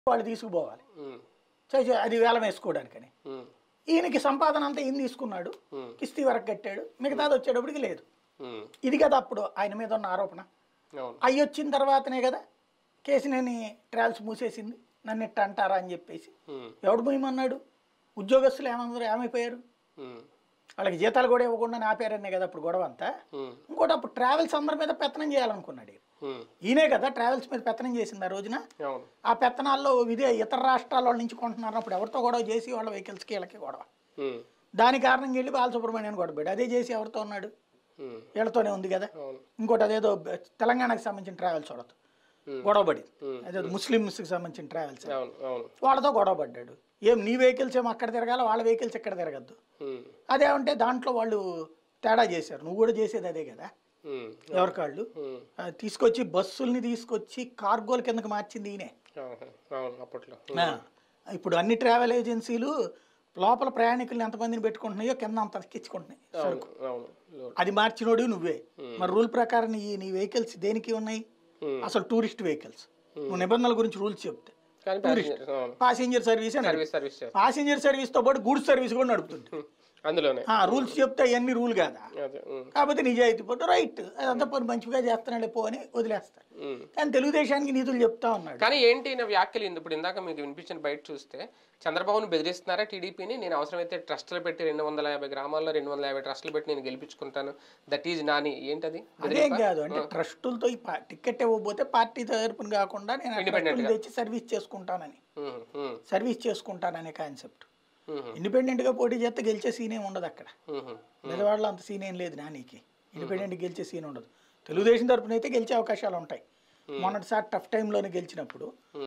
వాళ్ళు తీసుకుపోవాలి ఉమ్, చే- చే- అది వేలం వేసుకోవడానికని ఉమ్, ఈయనకి సంపాదన అంతా ఈయన తీసుకున్నాడు ఉమ్, కిస్తీ వరకు కట్టాడు మిగతాది వచ్చేటప్పటికి లేదు ఉమ్, ఇది కదా అప్పుడు ఆయన మీద ఉన్న ఆరోపణ అవును అవి వచ్చిన తర్వాతనే కదా కేసునేని ట్రావెల్స్ మూసేసింది నన్ను ఇట్ట అంటారా అని చెప్పేసి ఉమ్, ఎవడు పోయమన్నాడు ఉద్యోగస్తులు ఏమన్నారు ఏమైపోయారు ఉమ్, వాళ్ళకి జీతాలు కూడా ఇవ్వకుండా ఆపారనే కదా అప్పుడు గొడవ అంతా ఉమ్, ఇంకోటి అప్పుడు ట్రావెల్స్ అందరి మీద పెత్తనం చేయాలనుకున్నాడు ఈయన. ఉమ్, ఈయనే కదా ట్రావెల్స్ మీద పెత్తనం చేసింది ఆ రోజున అవును ఆ పెత్తనాల్లో ఇదే ఇతర రాష్ట్రాల వాళ్ళ నుంచి కొంటున్నారు అప్పుడు ఎవరితో గొడవ చేసి వాళ్ళ వెహికల్స్కి వీళ్ళకి గొడవ ఉమ్, దాని కారణంగా వెళ్ళి బాలసుబ్రహ్మణ్యం గొడవపెట్టాడు అదే చేసి ఎవరితో ఉన్నాడు ఉమ్, వీళ్ళతోనే ఉంది కదా అవును ఇంకోటి అదేదో బ- తెలంగాణకు సంబంధించిన ట్రావెల్స్ వాళ్ళతో ఉమ్, గొడవపడి ఉమ్, అదే ముస్లిమ్స్కి సంబంధించిన ట్రావెల్స్ అవును అవును వాళ్ళతో గొడవ పడ్డాడు ఏం నీ వెహికల్స్ ఏమో అక్కడ తిరగాల వాళ్ళ వెహికల్స్ ఎక్కడ తిరగద్దు ఉమ్, అదేమంటే దాంట్లో వాళ్ళు తేడా చేశారు నువ్వు కూడా చేసేది అదే కదా ఉమ్, ఎవరికాళ్ళు ఉమ్, ఆ, తీసుకొచ్చి బస్సుల్ని తీసుకొచ్చి కార్గోల కిందకి మార్చింది ఈయనే అవును అవును అప్పట్లో ఆ, ఇప్పుడు అన్ని ట్రావెల్ ఏజెన్సీలు లోపల ప్రయాణికుల్ని ఎంతమందిని పెట్టుకుంటున్నాయో కింద అంత ఎక్కించుకుంటున్నాయి అవును అవును లోడ్. అది మార్చినోడు నువ్వే మరి రూల్ ప్రకారం నీ నీ వెహికల్స్ దేనికి ఉన్నాయి ఉమ్, అసలు టూరిస్ట్ వెహికల్స్ నువ్వు నిబంధనల గురించి రూల్స్ చెప్తే కానీ ప్యాసింజర్స్ అవును పాసింజర్ సర్వీస్ అని సర్వీస్ సర్వీస్ చేస్తారు పాసింజర్ సర్వీస్తో పాటు గూడ్స్ సర్వీస్ కూడా నడుపుతుంది ఉమ్, అందులోనే రూల్స్ చెప్తే అవన్నీ రూల్ కాదా అదే ఉమ్, కాకపోతే నిజాయితీ పోతే రైట్ అదంతా పోనీ మంచిగా చేస్తున్నాడే పో అని వదిలేస్తారు ఉమ్. కానీ తెలుగుదేశానికి నీతులు చెప్తా ఉన్నాడు కానీ ఏంటి నా వ్యాఖ్యలు ఇందు- ఇప్పుడు ఇందాక మీకు వినిపించిన బయట చూస్తే చంద్రబాబును బెదిరిస్తున్నారా టీడీపీని నేను అవసరమైతే ట్రస్టులు పెట్టి రెండు వందల యాభై గ్రామాల్లో రెండు వందల యాభై ట్రస్టులు పెట్టి నేను గెలిపించుకుంటాను దట్ ఈజ్ నాని ఏంటది అదేం కాదు అంటే ట్రస్టులతో ఈ పా- టికెట్ ఇవ్వకపోతే పార్టీ తరపున కాకుండా నేను ఆ Independent ట్రస్టులు తెచ్చి సర్వీస్ చేసుకుంటానని ఉమ్, ఉమ్, సర్వీస్ చేసుకుంటాననే కాన్సెప్ట్ ఉమ్, ఇండిపెండెంట్ గా పోటీ చేస్తే గెలిచే సీన్ ఏం ఉండదు అక్కడ ఉమ్, పెద్దవాళ్ళు అంత సీన్ ఏం లేదు నానికి ఇండిపెండెంట్ గెలిచే సీన్ ఉండదు తెలుగుదేశం తరపున అయితే గెలిచే అవకాశాలు ఉంటాయి మొన్నటిసారి టఫ్ టైంలోనే గెలిచినప్పుడు